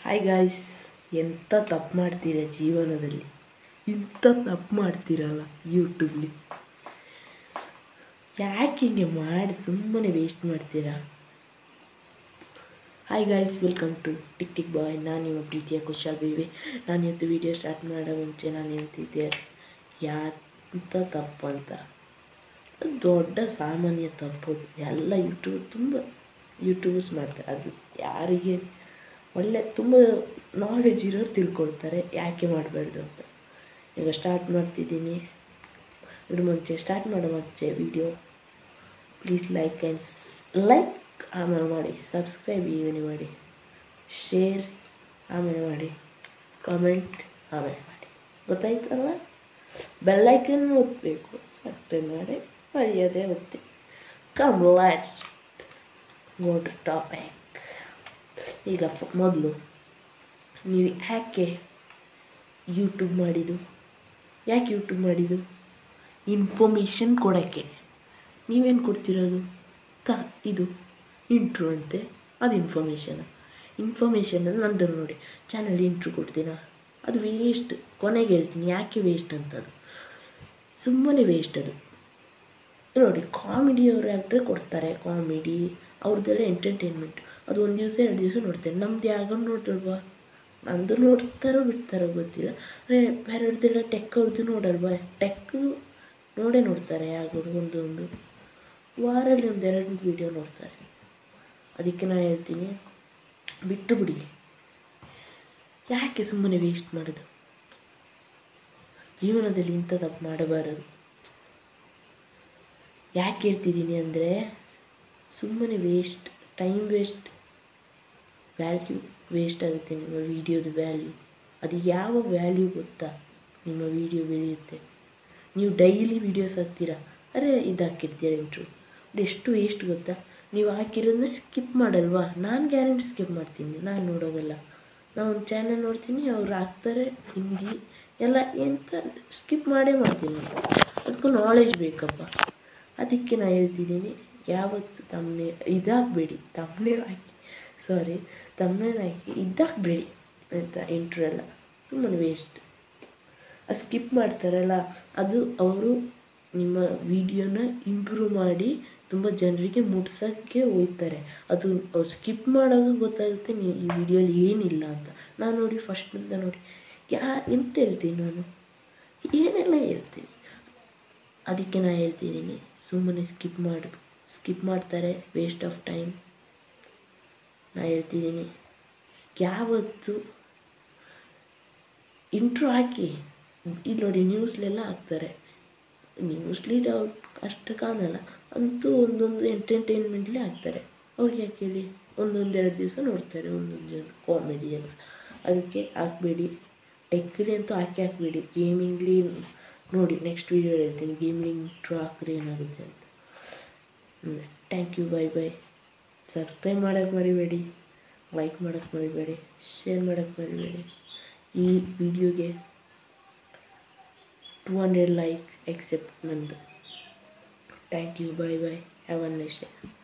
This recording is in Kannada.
ಹಾಯ್ ಗಾಯ್ಸ್ ಎಂಥ ತಪ್ಪು ಮಾಡ್ತೀರ ಜೀವನದಲ್ಲಿ ಇಂಥ ತಪ್ಪು ಮಾಡ್ತೀರಲ್ಲ ಯೂಟ್ಯೂಬ್ಲಿ ಯಾಕೆ ಹಿಂಗೆ ಮಾಡಿ ಸುಮ್ಮನೆ ವೇಸ್ಟ್ ಮಾಡ್ತೀರಾ hi guys welcome to tick tick boy ನಾನು ನಿಮ್ಮ ಪ್ರೀತಿಯ ಕುಶಾಲ್ ಬಿವಿ ನಾನು ಇವತ್ತು ವೀಡಿಯೋ ಸ್ಟಾರ್ಟ್ ಮಾಡೋ ಮುಂಚೆ ನಾನು ಹೇಳ್ತಿದ್ದೆ ಯಾಂಥ ತಪ್ಪು ಅಂತ ಅದು ದೊಡ್ಡ ಸಾಮಾನ್ಯ ತಪ್ಪು ಅದು. ಎಲ್ಲ ಯೂಟ್ಯೂಬ್ ತುಂಬ ಯೂಟ್ಯೂಬರ್ಸ್ ಮಾಡ್ತಾರೆ ಅದು ಯಾರಿಗೆ ಒಳ್ಳೆ ತುಂಬ ನಾಲೆಜ್ ಇರೋರು ತಿಳ್ಕೊಳ್ತಾರೆ ಯಾಕೆ ಮಾಡಬಾರ್ದು ಅಂತ ಈಗ ಸ್ಟಾರ್ಟ್ ಮಾಡ್ತಿದ್ದೀನಿ ಇದ್ರ ಮುಂಚೆ ಸ್ಟಾರ್ಟ್ ಮಾಡೋ ಮುಂಚೆ video please like and like ಆಮೇಲೆ ಮಾಡಿ ಸಬ್ಸ್ಕ್ರೈಬ್ ಈಗನೇ ಮಾಡಿ ಶೇರ್ ಆಮೇಲೆ ಮಾಡಿ ಕಾಮೆಂಟ್ ಆಮೇಲೆ ಮಾಡಿ ಗೊತ್ತಾಯ್ತಲ್ಲ ಬೆಲ್ಲೈಕನ್ ಒತ್ತಬೇಕು ಸಬ್ಸ್ಕ್ರೈಬ್ ಮಾಡಿ ಮರ್ಯಾದೆ ಒತ್ತಿ come let's go to topic ಈಗ ಫ ಮೊದಲು ನೀವು ಯಾಕೆ ಯೂಟ್ಯೂಬ್ ಮಾಡಿದ್ದು ಯಾಕೆ ಯೂಟ್ಯೂಬ್ ಮಾಡಿದ್ದು ಇನ್ಫಾರ್ಮೇಷನ್ ಕೊಡೋಕ್ಕೆ ನೀವೇನು ಕೊಡ್ತಿರೋದು ತ ಇದು ಇಂಟ್ರು ಅಂತೆ ಅದು ಇನ್ಫಾರ್ಮೇಷನ್ ಇನ್ಫಾರ್ಮೇಷನ್ ನಂದು ನೋಡಿ ಚಾನಲ್ ಇಂಟ್ರು ಕೊಡ್ತೀನ ಅದು ವೇಸ್ಟ್ ಕೊನೆಗೆ ಹೇಳ್ತೀನಿ ಯಾಕೆ ವೇಸ್ಟ್ ಅಂತದು ಸುಮ್ಮನೆ ವೇಸ್ಟ್ ಅದು ನೋಡಿ ಕಾಮಿಡಿ ಅವರು ಆ್ಯಕ್ಟ್ರೆ ಕೊಡ್ತಾರೆ ಕಾಮಿಡಿ ಅವ್ರದ್ದೆಲ್ಲ ಎಂಟರ್ಟೈನ್ಮೆಂಟ್ ಅದು ಒಂದು ದಿವಸ ಎರಡು ದಿವಸ ನೋಡ್ತಾರೆ ನಮ್ದು ಯಾವಾಗ ನೋಡಲ್ವಾ ನಂದು ನೋಡ್ತಾರೋ ಬಿಡ್ತಾರೋ ಗೊತ್ತಿಲ್ಲ ಅಂದರೆ ಬೇರೆಯವ್ರದ್ದೆಲ್ಲ ಟೆಕ್ ಅವ್ರದ್ದು ನೋಡಲ್ವಾ ಟೆಕ್ ನೋಡೇ ನೋಡ್ತಾರೆ ಯಾವಾಗ ಒಂದೊಂದು ವಾರಲ್ಲಿ ಒಂದು ಎರಡು ವೀಡಿಯೋ ನೋಡ್ತಾರೆ ಅದಕ್ಕೆ ನಾನು ಹೇಳ್ತೀನಿ ಬಿಟ್ಟು ಬಿಡಿ ಯಾಕೆ ಸುಮ್ಮನೆ ವೇಸ್ಟ್ ಮಾಡೋದು ಜೀವನದಲ್ಲಿ ಇಂಥ ತಪ್ಪು ಮಾಡಬಾರದು ಯಾಕೆ ಹೇಳ್ತಿದ್ದೀನಿ ಅಂದರೆ ಸುಮ್ಮನೆ waste time waste value waste ಆಗುತ್ತೆ ನಿಮ್ಮ ವೀಡಿಯೋದ ವ್ಯಾಲ್ಯೂ ಅದು ಯಾವ ವ್ಯಾಲ್ಯೂ ಗೊತ್ತಾ ನಿಮ್ಮ ವೀಡಿಯೋ ಬೆಳೆಯುತ್ತೆ ನೀವು ಡೈಲಿ ವೀಡಿಯೋಸ್ ಹಾಕ್ತೀರಾ ಅರೆ ಇದು ಹಾಕಿರ್ತೀರ ಇಂಟ್ರು ಅದೆಷ್ಟು ವೇಸ್ಟ್ ಗೊತ್ತಾ ನೀವು ಹಾಕಿರೋದನ್ನ ಸ್ಕಿಪ್ ಮಾಡಲ್ವಾ ನಾನು ಗ್ಯಾರಂಟಿ ಸ್ಕಿಪ್ ಮಾಡ್ತೀನಿ ನಾನು ನೋಡೋದಲ್ಲ ನಾನು ಒಂದು ಚಾನಲ್ ನೋಡ್ತೀನಿ ಅವ್ರು ಹಾಕ್ತಾರೆ ಹಿಂದಿ ಎಲ್ಲ ಎಂತ ಸ್ಕಿಪ್ ಮಾಡೇ ಮಾಡ್ತೀನಿ ಅದಕ್ಕೂ ನಾಲೆಜ್ ಬೇಕಪ್ಪ ಅದಕ್ಕೆ ನಾನು ಹೇಳ್ತಿದ್ದೀನಿ ಯಾವತ್ತು ತಮ್ಮನೆ ಇದಾಗಬೇಡಿ ತಮ್ಮನೇಲಿ ಹಾಕಿ ಸಾರಿ ತಮ್ಮನೇಲಿ ಹಾಕಿ ಇದಾಗಬೇಡಿ ಅಂತ ಇಂಟ್ರು ಎಲ್ಲ ಸುಮ್ಮನೆ ವೇಸ್ಟ್ ಆ ಸ್ಕಿಪ್ ಮಾಡ್ತಾರಲ್ಲ ಅದು ಅವರು ನಿಮ್ಮ ವಿಡಿಯೋನ ಇಂಪ್ರೂವ್ ಮಾಡಿ ತುಂಬ ಜನರಿಗೆ ಮುಟ್ಸೋಕ್ಕೆ ಹೋಗ್ತಾರೆ ಅದು ಅವ್ರು ಸ್ಕಿಪ್ ಮಾಡೋದು ಗೊತ್ತಾಗುತ್ತೆ ನೀವು ಈ ವಿಡಿಯೋಲಿ ಏನಿಲ್ಲ ಅಂತ ನಾನು ನೋಡಿ ಫಸ್ಟಿಂದ ನೋಡಿ ಯಾ ಎಂತ ಹೇಳ್ತೀನಿ ನಾನು ಏನೆಲ್ಲ ಹೇಳ್ತೀನಿ ಅದಕ್ಕೆ ನಾನು ಹೇಳ್ತಿದ್ದೀನಿ ಸುಮ್ಮನೆ ಸ್ಕಿಪ್ ಮಾಡಿ ಸ್ಕಿಪ್ ಮಾಡ್ತಾರೆ ವೇಸ್ಟ್ ಆಫ್ ಟೈಮ್ ನಾನು ಹೇಳ್ತಿದ್ದೀನಿ ಯಾವತ್ತು ಇಂಟ್ರೋ ಹಾಕಿ ಇಲ್ಲಿ ನೋಡಿ ನ್ಯೂಸ್ಲೆಲ್ಲ ಹಾಕ್ತಾರೆ ನ್ಯೂಸ್ಲಿ ಡೌಟ್ ಅಷ್ಟು ಕಾಣಲ್ಲ ಅಂತೂ ಒಂದೊಂದು ಎಂಟರ್ಟೈನ್ಮೆಂಟ್ಲಿ ಹಾಕ್ತಾರೆ ಅವ್ರಿಗೆ ಯಾಕೆ ಹೇಳಿ ಒಂದೊಂದು ಎರಡು ದಿವಸ ನೋಡ್ತಾರೆ ಒಂದೊಂದು ಜನ ಕಾಮಿಡಿ ಎಲ್ಲ ಅದಕ್ಕೆ ಹಾಕಬೇಡಿ ಟೆಕ್ಕಲಿ ಅಂತೂ ಹಾಕಿ ಹಾಕಬೇಡಿ ಗೇಮಿಂಗ್ಲಿ ನೋಡಿ ನೆಕ್ಸ್ಟ್ ವೀಡಿಯೋ ಹೇಳ್ತೀನಿ ಗೇಮಿಂಗ್ ಇಂಟ್ರೋ ಹಾಕಿದ್ರೆ ಏನಾಗುತ್ತೆ ಅಂತ thank you bye bye subscribe ಮಾಡೋಕ್ಕೆ ಮರಿಬೇಡಿ ಲೈಕ್ ಮಾಡೋಕ್ಕೆ ಮರಿಬೇಡಿ ಶೇರ್ ಮಾಡೋಕ್ಕೆ ಮರಿಬೇಡಿ ಈ ವಿಡಿಯೋಗೆ ಟು ಹಂಡ್ರೆಡ್ ಲೈಕ್ ಎಕ್ಸೆಪ್ಟ್ ನಂದು thank you bye bye have a next day